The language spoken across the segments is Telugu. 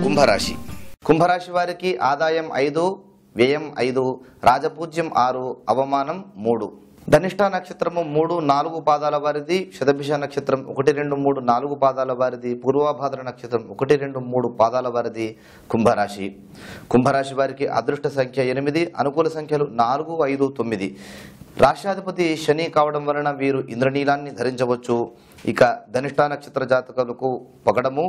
కుంభరాశి కుంభరాశి వారికి ఆదాయం ఐదు వ్యయం ఐదు రాజపూజ్యం ఆరు అవమానం మూడు ధనిష్ట నక్షత్రము మూడు నాలుగు పాదాల వారిది శతభిష నక్షత్రం ఒకటి రెండు మూడు నాలుగు పాదాల వారిది పూర్వభాద్ర నక్షత్రం ఒకటి రెండు మూడు పాదాల వారిది కుంభరాశి కుంభరాశి వారికి అదృష్ట సంఖ్య ఎనిమిది అనుకూల సంఖ్యలు నాలుగు ఐదు తొమ్మిది రాష్ట్రాధిపతి శని కావడం వలన వీరు ఇంద్రనీలాన్ని ధరించవచ్చు ఇక ధనిష్ట నక్షత్ర జాతకులకు పగడము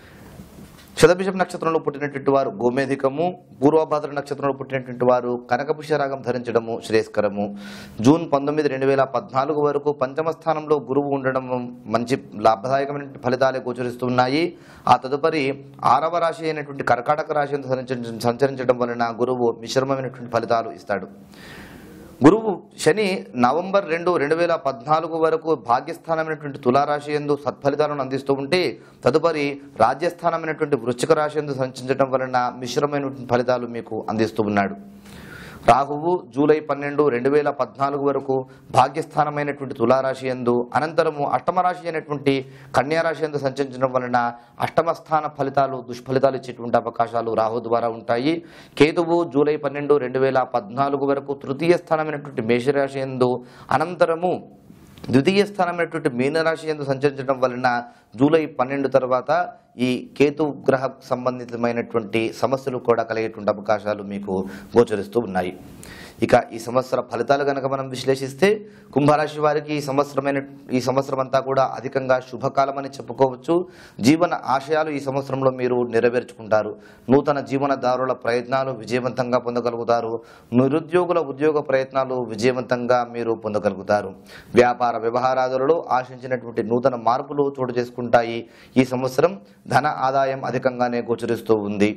శతభిషం నక్షత్రంలో పుట్టినటువంటి వారు గోమేధికము పూర్వభాద్ర నక్షత్రంలో పుట్టినటువంటి వారు కనకపుష్యరాగం ధరించడము శ్రేయస్కరము జూన్ పంతొమ్మిది రెండు వేల పద్నాలుగు వరకు పంచమ స్థానంలో గురువు ఉండడం మంచి లాభదాయకమైన ఫలితాలే గోచరిస్తున్నాయి ఆ తదుపరి ఆరవ రాశి అయినటువంటి కర్కాటక రాశి యందు సంచరించ- సంచరించడం వలన గురువు మిశ్రమమైనటువంటి ఫలితాలు ఇస్తాడు గురువు శని నవంబర్ రెండు రెండు వేల పద్నాలుగు వరకు భాగ్యస్థానమైనటువంటి తులారాశి ఎందు సత్ఫలితాలను అందిస్తూ ఉంటే తదుపరి రాజ్యస్థానమైనటువంటి వృశ్చిక రాశి ఎందు సంచరించడం వలన మిశ్రమైనటువంటి ఫలితాలు మీకు అందిస్తూ ఉన్నాడు రాహువు జూలై పన్నెండు రెండు వేల పద్నాలుగు వరకు భాగ్యస్థానమైనటువంటి తులారాశి ఎందు అనంతరము అష్టమ రాశి అయినటువంటి కన్యారాశి ఎందు సంచరించడం వలన అష్టమ స్థాన ఫలితాలు దుష్ఫలితాలు ఇచ్చేటువంటి అవకాశాలు రాహు ద్వారా ఉంటాయి కేతువు జూలై పన్నెండు రెండు వేల పద్నాలుగు వరకు తృతీయ స్థానమైనటువంటి మేషరాశి ఎందు అనంతరము ద్వితీయ స్థానమైనటువంటి మీనరాశి ఎందు సంచరించడం వలన జూలై పన్నెండు తర్వాత ఈ కేతు గ్రహ సంబంధితమైనటువంటి సమస్యలు కూడా కలిగేటువంటి అవకాశాలు మీకు గోచరిస్తూ ఉన్నాయి ఇక ఈ సంవత్సర ఫలితాలు కనుక మనం విశ్లేషిస్తే కుంభరాశి వారికి ఈ సంవత్సరమైన ఈ సంవత్సరం అంతా కూడా అధికంగా శుభకాలం అని చెప్పుకోవచ్చు జీవన ఆశయాలు ఈ సంవత్సరంలో మీరు నెరవేర్చుకుంటారు నూతన జీవనదారుల ప్రయత్నాలు విజయవంతంగా పొందగలుగుతారు నిరుద్యోగుల ఉద్యోగ ప్రయత్నాలు విజయవంతంగా మీరు పొందగలుగుతారు వ్యాపార వ్యవహారాదులలో ఆశించినటువంటి నూతన మార్పులు చోటు చేసుకుంటాయి ఈ సంవత్సరం ధన ఆదాయం అధికంగానే గోచరిస్తూ ఉంది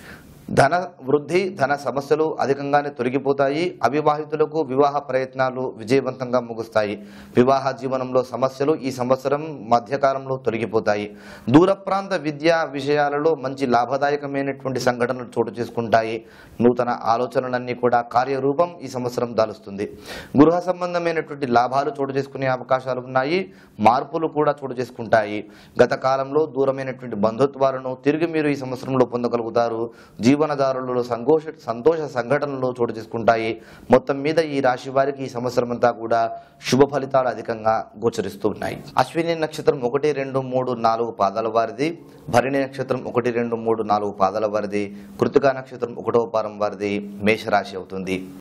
ధన వృద్ధి ధన సమస్యలు అధికంగానే తొలగిపోతాయి అవివాహితులకు వివాహ ప్రయత్నాలు విజయవంతంగా ముగుస్తాయి వివాహ జీవనంలో సమస్యలు ఈ సంవత్సరం మధ్యకాలంలో తొలగిపోతాయి దూర ప్రాంత విద్యా విషయాలలో మంచి లాభదాయకమైనటువంటి సంఘటనలు చోటు చేసుకుంటాయి నూతన ఆలోచనలన్నీ కూడా కార్యరూపం ఈ సంవత్సరం దాలుస్తుంది గృహ సంబంధమైనటువంటి లాభాలు చోటు చేసుకునే అవకాశాలు ఉన్నాయి మార్పులు కూడా చోటు చేసుకుంటాయి గత కాలంలో దూరమైనటువంటి బంధుత్వాలను తిరిగి మీరు ఈ సంవత్సరంలో పొందగలుగుతారు జీవనదారులలో సంతోష సంతోష సంఘటనలు చోటు చేసుకుంటాయి మొత్తం మీద ఈ రాశి వారికి ఈ సంవత్సరం అంతా కూడా శుభ ఫలితాలు అధికంగా గోచరిస్తూ ఉన్నాయి అశ్విని నక్షత్రం ఒకటి రెండు మూడు నాలుగు పాదాల వారిది భరణి నక్షత్రం ఒకటి రెండు మూడు నాలుగు పాదాల వారిది కృతికా నక్షత్రం ఒకటో పారం వారిది మేషరాశి అవుతుంది